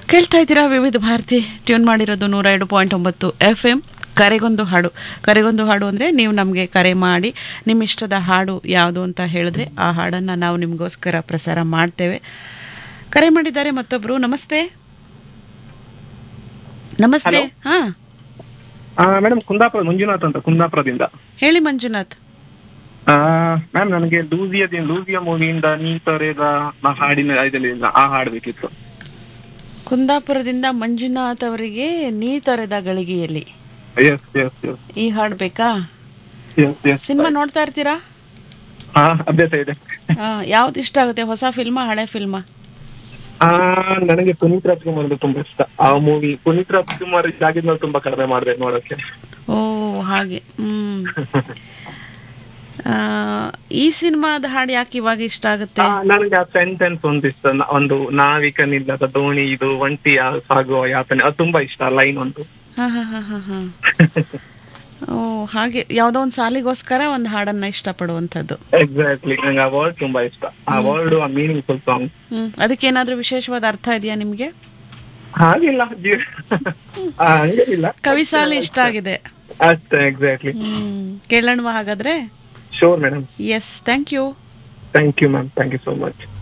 ಕೇಳ್ತಾ ಇದ್ದೀರಾ ವಿವಿಧ ಭಾರತಿ ಟ್ಯೂನ್ ಮಾಡಿರೋದು ನೂರ ಎರಡು ಪಾಯಿಂಟ್ ಒಂಬತ್ತು ಎಫ್ ಎಮ್ ಕರೆಗೊಂದು ಹಾಡು ಕರೆಗೊಂದು ಹಾಡು ಅಂದರೆ ನೀವು ನಮಗೆ ಕರೆ ಮಾಡಿ ನಿಮ್ಮ ಇಷ್ಟದ ಹಾಡು ಯಾವುದು ಅಂತ ಹೇಳಿದ್ರೆ ಆ ಹಾಡನ್ನು ನಾವು ನಿಮಗೋಸ್ಕರ ಪ್ರಸಾರ ಮಾಡ್ತೇವೆ ಕರೆ ಮಾಡಿದ್ದಾರೆ ಮತ್ತೊಬ್ರು ನಮಸ್ತೆ ನಮಸ್ತೆ ಹಾ ಮೇಡಮ್ ಕುಂದಾಪುರ ಮಂಜುನಾಥ್ ಅಂತ ಕುಂದಾಪುರದಿಂದ ಹೇಳಿ ಮಂಜುನಾಥ್ ಮ್ಯಾಮ್ ನನಗೆ ಲೂಸಿಯ ಲೂಸಿಯ ಮೂವಿಯಿಂದ ನೀ ತೊರೆದ ಆ ಹಾಡಿನ ಇದರಲ್ಲಿ ಆ ಹಾಡು ಬೇಕಿತ್ತು ಕುಂದಾಪುರದಿಂದ ಮಂಜುನಾಥ್ ಅವರಿಗೆ ನೀ ತೊರೆದ ಗಳಿಗೆಯಲ್ಲಿ ಎಸ್ ಎಸ್ ಎಸ್ ಈ ಹಾಡು ಬೇಕಾ ಎಸ್ ಎಸ್ ಸಿನಿಮಾ ನೋಡ್ತಾ ಇರ್ತೀರಾ ಹಾ ಅಭ್ಯಾಸ ಇದೆ ಯಾವ್ದು ಇಷ್ಟ ಆಗುತ್ತೆ ಹೊಸ ಫಿಲ್ಮಾ ಹಳೆ ಫಿಲ್ಮಾ ಆ ನನಗೆ ಪುನೀತ್ ರಾಜ್ಕುಮಾರ್ ಅಂದ್ರೆ ತುಂಬಾ ಇಷ್ಟ ಆ ಮೂವಿ ಪುನೀತ್ ರಾಜ್ಕುಮಾರ್ ಇದಾಗಿದ್ಮೇಲೆ ತುಂಬಾ ಕಡಿಮೆ ಮಾಡಿದೆ ನೋಡೋಕೆ ಓ ಹಾಗೆ ಹ್ಮ್ ಆ, ಈ ಸಿನಿಮಾದ ಹಾಡು ಯಾಕೆ ಇವಾಗ ಇಷ್ಟ ಆಗುತ್ತೆ ಆ, ನನಗೆ ಆ ಸೆಂಟೆನ್ಸ್ ಒಂದು ಇಷ್ಟ ನ- ಒಂದು ನಾವಿಕನಿಲ್ಲದ ದೋಣಿ ಇದು ಒಂಟಿಯ ಸಾಗುವ ಯಾತನೆ ಅದು ತುಂಬಾ ಇಷ್ಟ ಲೈನ್ ಒಂದು ಹ, ಹ, ಹ, ಹ, ಹ. ಓ ಹಾಗೆ ಯಾವ್ದೋ ಒಂದು ಸಾಲಿಗೋಸ್ಕರ ಒಂದು ಹಾಡನ್ನ ಇಷ್ಟಪಡುವಂಥದ್ದು ಎಕ್ಸಾಕ್ಟ್ಲಿ ನಂಗೆ ಆ ವರ್ಡ್ ತುಂಬಾ ಇಷ್ಟ ಆ ವರ್ಡ್ ಆ ಮೀನಿಂಗ್ಫುಲ್ ಸಾಂಗ್ ಹ್ಮ್ ಅದಕ್ಕೇನಾದ್ರೂ ವಿಶೇಷವಾದ ಅರ್ಥ ಇದೆಯಾ ನಿಮ್ಗೆ ಹಾಗಿಲ್ಲ ಜೀವ ಆ, ಹಂಗೇನಿಲ್ಲ ಕವಿ ಸಾಲು ಇಷ್ಟ ಆಗಿದೆ ಅಷ್ಟೇ ಎಕ್ಸಾಕ್ಟ್ಲಿ ಹ್ಮ್ ಕೇಳೋಣವಾ ಹಾಗಾದ್ರೆ sure madam yes thank you thank you ma'am thank you so much